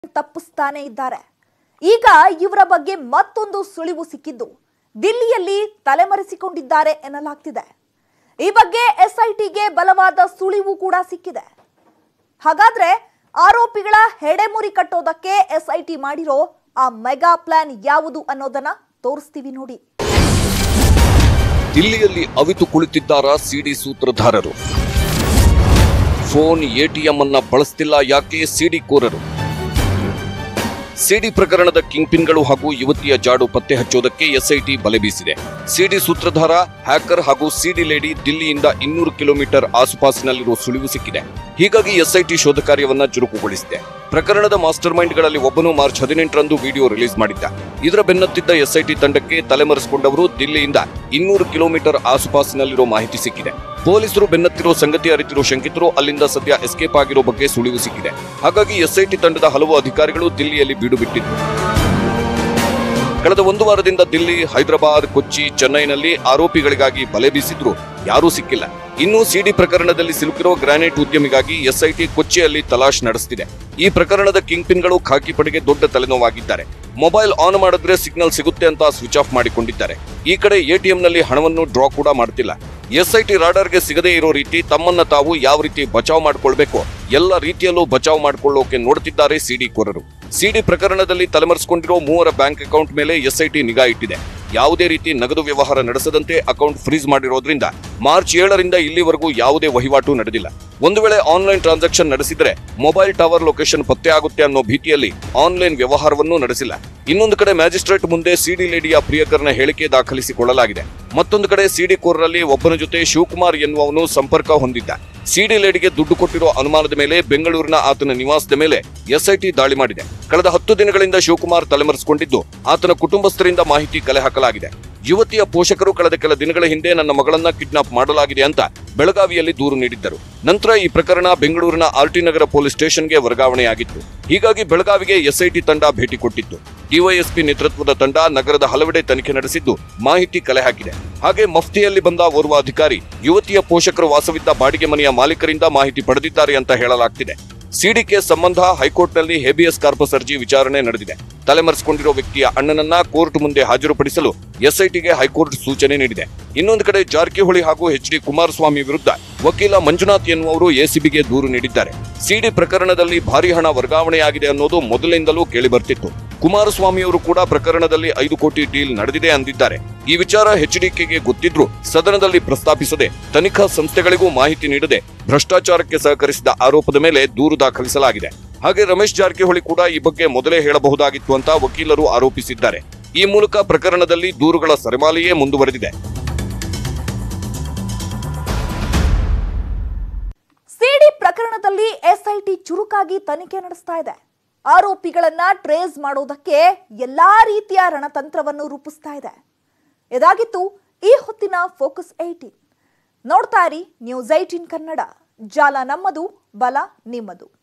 ತಪ್ಪಿಸ್ತಾನೆ ಇದ್ದಾರೆ ಈಗ ಇವರ ಬಗ್ಗೆ ಮತ್ತೊಂದು ಸುಳಿವು ಸಿಕ್ಕಿದ್ದು ದಿಲ್ಲಿಯಲ್ಲಿ ತಲೆಮರೆಸಿಕೊಂಡಿದ್ದಾರೆ ಎನ್ನಲಾಗ್ತಿದೆ ಈ ಬಗ್ಗೆ ಎಸ್ಐಟಿಗೆ ಬಲವಾದ ಸುಳಿವು ಕೂಡ ಸಿಕ್ಕಿದೆ ಹಾಗಾದ್ರೆ ಆರೋಪಿಗಳ ಹೆಡೆಮುರಿ ಕಟ್ಟೋದಕ್ಕೆ ಎಸ್ಐಟಿ ಮಾಡಿರೋ ಆ ಮೆಗಾ ಪ್ಲಾನ್ ಯಾವುದು ಅನ್ನೋದನ್ನ ತೋರಿಸ್ತೀವಿ ನೋಡಿ ದಿಲ್ಲಿಯಲ್ಲಿ ಅವಿತು ಕುಳಿತಿದ್ದಾರ ಸಿಡಿ ಸೂತ್ರಧಾರರು ಫೋನ್ ಎಟಿಎಂ ಅನ್ನ ಬಳಸ್ತಿಲ್ಲ ಯಾಕೆ ಸಿಡಿ ಕೋರರು ಸಿಡಿ ಪ್ರಕರಣದ ಕಿಂಗ್ಪಿನ್ಗಳು ಹಾಗೂ ಯುವತಿಯ ಜಾಡು ಪತ್ತೆ ಹಚ್ಚೋದಕ್ಕೆ ಎಸ್ಐಟಿ ಬಲೆ ಬೀಸಿದೆ ಸಿಡಿ ಸೂತ್ರಧಾರ ಹ್ಯಾಕರ್ ಹಾಗೂ ಸಿಡಿ ಲೇಡಿ ದಿಲ್ಲಿಯಿಂದ ಇನ್ನೂರು ಕಿಲೋಮೀಟರ್ ಆಸುಪಾಸಿನಲ್ಲಿರುವ ಸುಳಿವು ಸಿಕ್ಕಿದೆ ಹೀಗಾಗಿ ಎಸ್ಐಟಿ ಶೋಧ ಕಾರ್ಯವನ್ನ ಚುರುಕುಗೊಳಿಸಿದೆ ಪ್ರಕರಣದ ಮಾಸ್ಟರ್ ಮೈಂಡ್ಗಳಲ್ಲಿ ಒಬ್ಬನು ಮಾರ್ಚ್ ಹದಿನೆಂಟರಂದು ವಿಡಿಯೋ ರಿಲೀಸ್ ಮಾಡಿದ್ದ ಇದರ ಬೆನ್ನತ್ತಿದ್ದ ಎಸ್ಐಟಿ ತಂಡಕ್ಕೆ ತಲೆಮರೆಸಿಕೊಂಡವರು ದಿಲ್ಲಿಯಿಂದ ಇನ್ನೂರು ಕಿಲೋಮೀಟರ್ ಆಸುಪಾಸಿನಲ್ಲಿರೋ ಮಾಹಿತಿ ಸಿಕ್ಕಿದೆ ಪೊಲೀಸರು ಬೆನ್ನತ್ತಿರೋ ಸಂಗತಿ ಅರಿತಿರೋ ಶಂಕಿತರು ಅಲ್ಲಿಂದ ಸದ್ಯ ಎಸ್ಕೇಪ್ ಆಗಿರೋ ಬಗ್ಗೆ ಸುಳಿವು ಸಿಕ್ಕಿದೆ ಹಾಗಾಗಿ ಎಸ್ಐಟಿ ತಂಡದ ಹಲವು ಅಧಿಕಾರಿಗಳು ದಿಲ್ಲಿಯಲ್ಲಿ ಬೀಡು ಬಿಟ್ಟಿದ್ರು ಕಳೆದ ಒಂದು ವಾರದಿಂದ ದಿಲ್ಲಿ ಹೈದರಾಬಾದ್ ಕೊಚ್ಚಿ ಚೆನ್ನೈನಲ್ಲಿ ಆರೋಪಿಗಳಿಗಾಗಿ ಬಲೆ ಬೀಸಿದ್ರು ಯಾರೂ ಸಿಕ್ಕಿಲ್ಲ ಇನ್ನು ಸಿಡಿ ಪ್ರಕರಣದಲ್ಲಿ ಸಿಲುಕಿರೋ ಗ್ರಾನೈಟ್ ಉದ್ಯಮಿಗಾಗಿ ಎಸ್ಐಟಿ ಕೊಚ್ಚಿಯಲ್ಲಿ ತಲಾಶ್ ನಡೆಸ್ತಿದೆ ಈ ಪ್ರಕರಣದ ಕಿಂಗ್ ಪಿನ್ಗಳು ಖಾಕಿ ಪಡೆಗೆ ದೊಡ್ಡ ತಲೆನೋವಾಗಿದ್ದಾರೆ ಮೊಬೈಲ್ ಆನ್ ಮಾಡಿದ್ರೆ ಸಿಗ್ನಲ್ ಸಿಗುತ್ತೆ ಅಂತ ಸ್ವಿಚ್ ಆಫ್ ಮಾಡಿಕೊಂಡಿದ್ದಾರೆ ಈ ಕಡೆ ಎಟಿಎಂನಲ್ಲಿ ಹಣವನ್ನು ಡ್ರಾ ಕೂಡ ಮಾಡ್ತಿಲ್ಲ ಎಸ್ಐಟಿ ರಾಡರ್ಗೆ ಸಿಗದೇ ಇರೋ ರೀತಿ ತಮ್ಮನ್ನ ತಾವು ಯಾವ ರೀತಿ ಬಚಾವ್ ಮಾಡ್ಕೊಳ್ಬೇಕು ಎಲ್ಲ ರೀತಿಯಲ್ಲೂ ಬಚಾವ್ ಮಾಡ್ಕೊಳ್ಳೋಕೆ ನೋಡ್ತಿದ್ದಾರೆ ಸಿಡಿ ಕೋರರು ಸಿಡಿ ಪ್ರಕರಣದಲ್ಲಿ ತಲೆಮರೆಸಿಕೊಂಡಿರೋ ಮೂವರ ಬ್ಯಾಂಕ್ ಅಕೌಂಟ್ ಮೇಲೆ ಎಸ್ಐಟಿ ನಿಗಾ ಇಟ್ಟಿದೆ ಯಾವುದೇ ರೀತಿ ನಗದು ವ್ಯವಹಾರ ನಡೆಸದಂತೆ ಅಕೌಂಟ್ ಫ್ರೀಸ್ ಮಾಡಿರೋದ್ರಿಂದ ಮಾರ್ಚ್ ಏಳರಿಂದ ಇಲ್ಲಿವರೆಗೂ ಯಾವುದೇ ವಹಿವಾಟು ನಡೆದಿಲ್ಲ ಒಂದು ವೇಳೆ ಆನ್ಲೈನ್ ಟ್ರಾನ್ಸಾಕ್ಷನ್ ನಡೆಸಿದ್ರೆ ಮೊಬೈಲ್ ಟವರ್ ಲೊಕೇಶನ್ ಪತ್ತೆ ಆಗುತ್ತೆ ಅನ್ನೋ ಭೀತಿಯಲ್ಲಿ ಆನ್ಲೈನ್ ವ್ಯವಹಾರವನ್ನೂ ನಡೆಸಿಲ್ಲ ಇನ್ನೊಂದು ಕಡೆ ಮ್ಯಾಜಿಸ್ಟ್ರೇಟ್ ಮುಂದೆ ಸಿಡಿ ಲೇಡಿಯ ಪ್ರಿಯಕರನ ಹೇಳಿಕೆ ದಾಖಲಿಸಿಕೊಳ್ಳಲಾಗಿದೆ ಮತ್ತೊಂದು ಕಡೆ ಸಿಡಿ ಕೋರರಲ್ಲಿ ಒಬ್ಬನ ಜೊತೆ ಶಿವಕುಮಾರ್ ಎನ್ನುವವನು ಸಂಪರ್ಕ ಹೊಂದಿದ್ದ ಸಿಡಿ ಲೇಡಿಗೆ ದುಡ್ಡು ಕೊಟ್ಟಿರೋ ಅನುಮಾನದ ಮೇಲೆ ಬೆಂಗಳೂರಿನ ಆತನ ನಿವಾಸದ ಮೇಲೆ ಎಸ್ಐಟಿ ದಾಳಿ ಮಾಡಿದೆ ಕಳೆದ ಹತ್ತು ದಿನಗಳಿಂದ ಶಿವಕುಮಾರ್ ತಲೆಮರೆಸಿಕೊಂಡಿದ್ದು ಆತನ ಕುಟುಂಬಸ್ಥರಿಂದ ಮಾಹಿತಿ ಕಲೆ ಹಾಕಲಾಗಿದೆ ಯುವತಿಯ ಪೋಷಕರು ಕಳೆದ ಕೆಲ ದಿನಗಳ ಹಿಂದೆ ನನ್ನ ಮಗಳನ್ನ ಕಿಡ್ನಾಪ್ ಮಾಡಲಾಗಿದೆ ಅಂತ ಬೆಳಗಾವಿಯಲ್ಲಿ ದೂರು ನೀಡಿದ್ದರು ನಂತರ ಈ ಪ್ರಕರಣ ಬೆಂಗಳೂರಿನ ಆರ್ಟಿ ನಗರ ಪೊಲೀಸ್ ಸ್ಟೇಷನ್ಗೆ ವರ್ಗಾವಣೆಯಾಗಿತ್ತು ಹೀಗಾಗಿ ಬೆಳಗಾವಿಗೆ ಎಸ್ಐಟಿ ತಂಡ ಭೇಟಿ ಕೊಟ್ಟಿತ್ತು ಡಿವೈಎಸ್ಪಿ ನೇತೃತ್ವದ ತಂಡ ನಗರದ ಹಲವೆಡೆ ತನಿಖೆ ನಡೆಸಿದ್ದು ಮಾಹಿತಿ ಕಲೆ ಹಾಕಿದೆ ಹಾಗೆ ಮಫ್ತಿಯಲ್ಲಿ ಬಂದ ಓರ್ವ ಅಧಿಕಾರಿ ಯುವತಿಯ ಪೋಷಕರು ವಾಸವಿದ್ದ ಬಾಡಿಗೆ ಮನೆಯ ಮಾಲೀಕರಿಂದ ಮಾಹಿತಿ ಪಡೆದಿದ್ದಾರೆ ಅಂತ ಹೇಳಲಾಗ್ತಿದೆ ಸಿಡಿ ಕೇಸ್ ಸಂಬಂಧ ಹೈಕೋರ್ಟ್ನಲ್ಲಿ ಹೇಬಿಯಸ್ ಕಾರ್ಪಸ್ ಅರ್ಜಿ ವಿಚಾರಣೆ ನಡೆದಿದೆ ತಲೆಮರೆಸಿಕೊಂಡಿರೋ ವ್ಯಕ್ತಿಯ ಅಣ್ಣನನ್ನ ಕೋರ್ಟ್ ಮುಂದೆ ಹಾಜರುಪಡಿಸಲು ಎಸ್ಐಟಿಗೆ ಹೈಕೋರ್ಟ್ ಸೂಚನೆ ನೀಡಿದೆ ಇನ್ನೊಂದು ಕಡೆ ಜಾರಕಿಹೊಳಿ ಹಾಗೂ ಎಚ್ ಡಿ ಕುಮಾರಸ್ವಾಮಿ ವಿರುದ್ಧ ವಕೀಲ ಮಂಜುನಾಥ್ ಎನ್ನುವರು ಎಸಿಬಿಗೆ ದೂರು ನೀಡಿದ್ದಾರೆ ಸಿಡಿ ಪ್ರಕರಣದಲ್ಲಿ ಭಾರಿ ಹಣ ವರ್ಗಾವಣೆಯಾಗಿದೆ ಅನ್ನೋದು ಮೊದಲಿನಿಂದಲೂ ಕೇಳಿಬರ್ತಿತ್ತು ಕುಮಾರಸ್ವಾಮಿಯವರು ಕೂಡ ಪ್ರಕರಣದಲ್ಲಿ ಐದು ಕೋಟಿ ಡೀಲ್ ನಡೆದಿದೆ ಅಂದಿದ್ದಾರೆ ಈ ವಿಚಾರ ಎಚ್ಡಿಕೆಗೆ ಗೊತ್ತಿದ್ರೂ ಸದನದಲ್ಲಿ ಪ್ರಸ್ತಾಪಿಸದೆ ತನಿಖಾ ಸಂಸ್ಥೆಗಳಿಗೂ ಮಾಹಿತಿ ನೀಡದೆ ಭ್ರಷ್ಟಾಚಾರಕ್ಕೆ ಸಹಕರಿಸಿದ ಆರೋಪದ ಮೇಲೆ ದೂರು ದಾಖಲಿಸಲಾಗಿದೆ ಹಾಗೆ ರಮೇಶ್ ಜಾರಕಿಹೊಳಿ ಕೂಡ ಈ ಬಗ್ಗೆ ಮೊದಲೇ ಹೇಳಬಹುದಾಗಿತ್ತು ಅಂತ ವಕೀಲರು ಆರೋಪಿಸಿದ್ದಾರೆ ಈ ಮೂಲಕ ಪ್ರಕರಣದಲ್ಲಿ ದೂರುಗಳ ಸರಮಾಲೆಯೇ ಮುಂದುವರೆದಿದೆ ಸಿಡಿ ಪ್ರಕರಣದಲ್ಲಿ ಎಸ್ಐಟಿ ಚುರುಕಾಗಿ ತನಿಖೆ ನಡೆಸ್ತಾ ಇದೆ ಆರೋಪಿಗಳನ್ನ ಟ್ರೇಸ್ ಮಾಡೋದಕ್ಕೆ ಎಲ್ಲಾ ರೀತಿಯ ರಣತಂತ್ರವನ್ನು ರೂಪಿಸ್ತಾ ಇದೆ ಇದಾಗಿತ್ತು ಈ ಹೊತ್ತಿನ ಫೋಕಸ್ ಏಯ್ಟೀನ್ ನೋಡ್ತಾ ಇರಿ ನ್ಯೂಸ್ ಏಯ್ಟೀನ್ ಕನ್ನಡ ಜಾಲ ನಮ್ಮದು ಬಲ ನಿಮ್ಮದು